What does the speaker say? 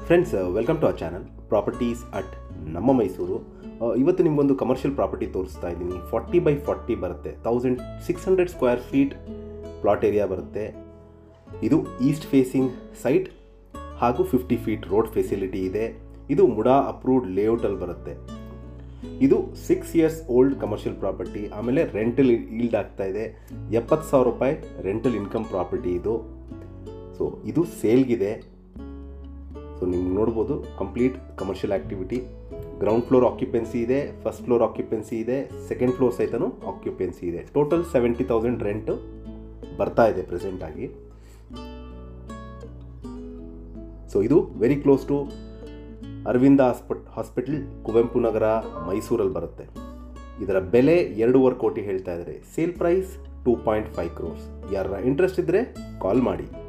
friends welcome to a channel properties at ನಮ್ಮ ಮೈಸೂರು ಆ, ಇವತ್ತು ನಿಮಗೊಂದು ಕಮರ್ಷಿಯಲ್ ಪ್ರಾಪರ್ಟಿ ತೋರಿಸ್ತಾ ಇದ್ದೀನಿ ಫಾರ್ಟಿ ಬೈ ಫಾರ್ಟಿ ಬರುತ್ತೆ thousand six hundred square feet plot area ಬರುತ್ತೆ ಇದು ಈಸ್ಟ್ ಫೇಸಿಂಗ್ ಸೈಟ್ ಹಾಗೂ ಫಿಫ್ಟಿ ಫೀಟ್ ರೋಡ್ ಫೆಸಿಲಿಟಿ ಇದೆ ಇದು ಮುಡಾ ಅಪ್ರೂವ್ಡ್ ಲೇಔಟಲ್ಲಿ ಬರುತ್ತೆ ಇದು six years old commercial property ಆಮೇಲೆ ರೆಂಟಲ್ ಈಲ್ಡ್ ಆಗ್ತಾ ಇದೆ ಎಪ್ಪತ್ತು ಸಾವಿರ ರೂಪಾಯಿ ರೆಂಟಲ್ ಇನ್ಕಮ್ ಪ್ರಾಪರ್ಟಿ ಇದು ಸೊ ಇದು ಸೇಲ್ಗಿದೆ ಸೊ ನಿಮ್ಗೆ ನೋಡ್ಬೋದು complete commercial activity ground floor occupancy ಇದೆ ಫಸ್ಟ್ ಫ್ಲೋರ್ ಆಕ್ಯುಪೆನ್ಸಿ ಇದೆ ಸೆಕೆಂಡ್ ಫ್ಲೋರ್ ಸಹಿತನೂ ಆಕ್ಯುಪೆನ್ಸಿ ಇದೆ ಟೋಟಲ್ ಸೆವೆಂಟಿ ತೌಸಂಡ್ ರೆಂಟು ಬರ್ತಾ ಇದೆ ಪ್ರೆಸೆಂಟ್ ಆಗಿ ಸೊ ಇದು ವೆರಿ ಕ್ಲೋಸ್ ಟು ಅರವಿಂದ ಹಾಸ್ಪಿಟ್ ಹಾಸ್ಪಿಟಲ್ ಕುವೆಂಪು ನಗರ ಮೈಸೂರಲ್ಲಿ ಬರುತ್ತೆ ಇದರ ಬೆಲೆ ಎರಡೂವರೆ ಕೋಟಿ ಹೇಳ್ತಾ ಇದ್ದಾರೆ sale price two point five crores ಯಾರ ಇಂಟ್ರೆಸ್ಟ್ ಇದ್ದರೆ ಕಾಲ್ ಮಾಡಿ